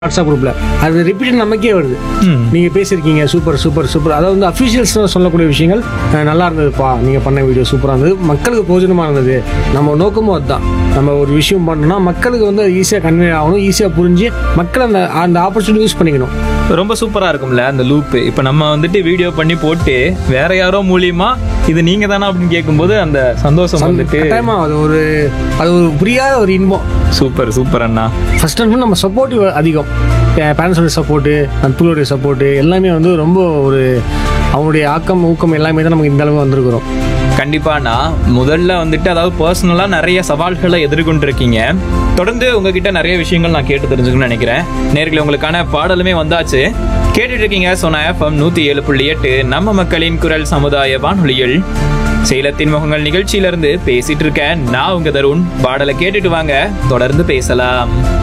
WhatsApp குரூப்ல அது repeat நமக்கே வருது ம். நீங்க பேசியிருக்கீங்க சூப்பர் சூப்பர் சூப்பர் அதாவது வந்து அஃபிஷியல்ஸ் சொல்லக்கூடிய விஷயங்கள் அஹ், நல்லா இருந்ததுப்பா நீங்க பண்ண வீடியோ சூப்பரா இருந்தது மக்களுக்கு பிரயோஜனமா இருந்தது நம்ம நோக்கமும் அதுதான் நம்ம ஒரு விஷயம் பண்ணோம்னா மக்களுக்கு வந்து ஈஸியாக கன்வே ஆகணும் ஈஸியாக புரிஞ்சு மக்கள் அந்த அந்த ஆப்பர்ச்சுனிட்டி யூஸ் பண்ணிக்கணும் ரொம்ப சூப்பரா இருக்கும்ல அந்த லூப் இப்ப நம்ம வந்துட்டு வீடியோ பண்ணி போட்டு வேற யாரோ மூலியமா இது நீங்க தானா அப்படின்னு கேட்கும்போது அந்த சந்தோஷம் வந்துட்டு கட்டாயமா அது ஒரு அது ஒரு புரியாத ஒரு இன்பம் சூப்பர் சூப்பர் அண்ணா ஃபர்ஸ்ட் அண்ட் நம்ம சப்போர்ட்டிவ் அதிகம் பேரண்ட்ஸோட சப்போர்ட்டு நட்புகளுடைய சப்போர்ட்டு எல்லாமே வந்து ரொம்ப ஒரு அவங்களுடைய ஆக்கம் ஊக்கம் எல்லாமே தான் நமக்கு இந்த அளவு வந்திருக்கிறோம் கண்டிப்பாண்ணா முதல்ல வந்துட்டு அதாவது பர்சனலா நிறைய சவால்களை எதிர்கொண்டிருக்கீங்க தொடர்ந்து உங்ககிட்ட நிறைய விஷயங்கள் நான் கேட்டு தெரிஞ்சுக்கணும்னு நினைக்கிறேன் நேர்களை உங்களுக்கான பாடலுமே வந்தாச்சு கேட்டுட்டு இருக்கீங்க சொன்ன எஃப்எம் நூத்தி ஏழு புள்ளி எட்டு நம்ம மக்களின் குரல் சமுதாய வானொலியில் சேலத்தின் முகங்கள் நிகழ்ச்சியிலிருந்து பேசிட்டு இருக்கேன் நான் உங்க தருண் பாடலை கேட்டுட்டு வாங்க தொடர்ந்து பேசலாம்